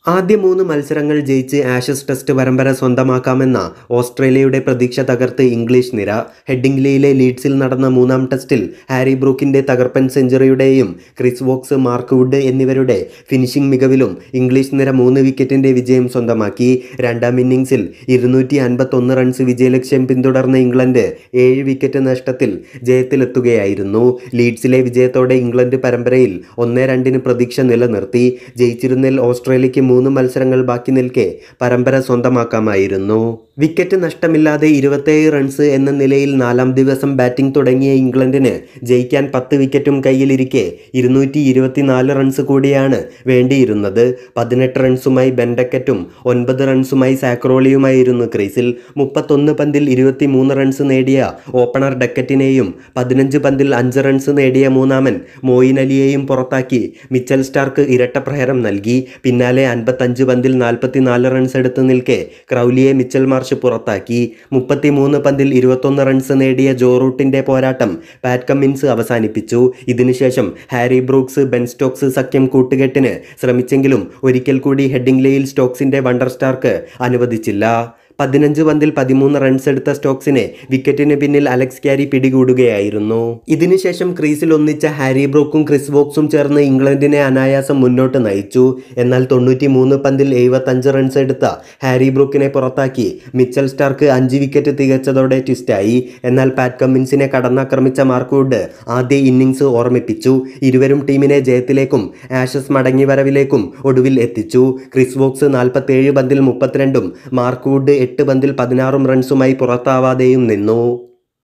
ആദ്യ മൂന്ന് മത്സരങ്ങൾ ജയിച്ച് ആഷസ് ടെസ്റ്റ് പരമ്പര സ്വന്തമാക്കാമെന്ന ഓസ്ട്രേലിയയുടെ പ്രതീക്ഷ തകർത്ത് ഇംഗ്ലീഷ് നിര ഹെഡിംഗ്ലിയിലെ ലീഡ്സിൽ നടന്ന മൂന്നാം ടെസ്റ്റിൽ ഹാരി ബ്രൂക്കിന്റെ തകർപ്പൻ സെഞ്ചുറിയുടെയും ക്രിസ് വോക്സ് മാർക്ക് വുഡ് എന്നിവരുടെ ഫിനിഷിംഗ് മികവിലും ഇംഗ്ലീഷ് നിര മൂന്ന് വിക്കറ്റിന്റെ വിജയം സ്വന്തമാക്കി രണ്ടാം ഇന്നിംഗ്സിൽ ഇരുന്നൂറ്റി അൻപത്തൊന്ന് റൺസ് വിജയലക്ഷ്യം പിന്തുടർന്ന ഇംഗ്ലണ്ട് ഏഴ് വിക്കറ്റ് നഷ്ടത്തിൽ ജയത്തിലെത്തുകയായിരുന്നു ലീഡ്സിലെ വിജയത്തോടെ ഇംഗ്ലണ്ട് പരമ്പരയിൽ ഒന്നേ രണ്ടിന് പ്രതീക്ഷ നിലനിർത്തി ജയിച്ചിരുന്നതിൽ ഓസ്ട്രേലിയയ്ക്ക് മൂന്ന് മത്സരങ്ങൾ ബാക്കി നിൽക്കെ പരമ്പര സ്വന്തമാക്കാമായിരുന്നു വിക്കറ്റ് നഷ്ടമില്ലാതെ ഇരുപത്തേഴ് റൺസ് എന്ന നിലയിൽ നാലാം ദിവസം ബാറ്റിംഗ് തുടങ്ങിയ ഇംഗ്ലണ്ടിന് ജയിക്കാൻ പത്ത് വിക്കറ്റും കയ്യിലിരിക്കെ ഇരുന്നൂറ്റി ഇരുപത്തിനാല് റൺസ് കൂടിയാണ് വേണ്ടിയിരുന്നത് പതിനെട്ട് റൺസുമായി ബെൻഡക്കറ്റും ഒൻപത് റൺസുമായി സാക്രോളിയുമായിരുന്നു ക്രീസിൽ മുപ്പത്തൊന്ന് പന്തിൽ ഇരുപത്തിമൂന്ന് റൺസ് നേടിയ ഓപ്പണർ ഡക്കറ്റിനെയും പതിനഞ്ച് പന്തിൽ അഞ്ച് റൺസ് നേടിയ മൂന്നാമൻ മോയിൻ അലിയെയും പുറത്താക്കി മിച്ചൽ സ്റ്റാർക്ക് ഇരട്ട പ്രഹരം നൽകി പിന്നാലെ അൻപത്തഞ്ച് പന്തിൽ നാൽപ്പത്തിനാല് റൺസ് എടുത്ത് നിൽക്കെ ക്രൗലിയെ മിച്ചൽ മാർഷ് പുറത്താക്കി മുപ്പത്തിമൂന്ന് പന്തിൽ ഇരുപത്തൊന്ന് റൺസ് നേടിയ ജോ റൂട്ടിന്റെ പോരാട്ടം പാറ്റ് കമ്മിൻസ് അവസാനിപ്പിച്ചു ഇതിനുശേഷം ഹാരി ബ്രൂക്സ് ബെൻ സ്റ്റോക്സ് സഖ്യം കൂട്ടുകെട്ടിന് ശ്രമിച്ചെങ്കിലും ഒരിക്കൽ കൂടി ഹെഡിംഗ്ലെയിൽ സ്റ്റോക്സിന്റെ വണ്ടർ സ്റ്റാർക്ക് അനുവദിച്ചില്ല പതിനഞ്ച് പന്തിൽ പതിമൂന്ന് റൺസ് എടുത്ത സ്റ്റോക്സിനെ വിക്കറ്റിന് പിന്നിൽ അലക്സ് ക്യാരി പിടികൂടുകയായിരുന്നു ഇതിനുശേഷം ക്രീസിൽ ഒന്നിച്ച ഹാരി ബ്രൂക്കും ക്രിസ് വോക്സും ചേർന്ന് ഇംഗ്ലണ്ടിനെ അനായാസം മുന്നോട്ട് നയിച്ചു എന്നാൽ തൊണ്ണൂറ്റി മൂന്ന് പന്തിൽ എഴുപത്തഞ്ച് റൺസ് എടുത്ത ഹാരി ബ്രൂക്കിനെ പുറത്താക്കി മിച്ചൽ സ്റ്റാർക്ക് അഞ്ച് വിക്കറ്റ് തികച്ചതോടെ ട്വിസ്റ്റായി എന്നാൽ പാറ്റ് കമ്മിൻസിനെ കടന്നാക്രമിച്ച മാർക്ക്വുഡ് ആദ്യ ഇന്നിംഗ്സ് ഓർമ്മിപ്പിച്ചു ഇരുവരും ടീമിനെ ജയത്തിലേക്കും ആഷസ് മടങ്ങിവരവിലേക്കും ഒടുവിൽ എത്തിച്ചു ക്രിസ് വോക്സ് നാൽപ്പത്തേഴ് പന്തിൽ മുപ്പത്തിരണ്ടും മാർക്ക് വുഡ് എട്ട് പന്തിൽ പതിനാറും റൺസുമായി പുറത്താവാതെയും നിന്നു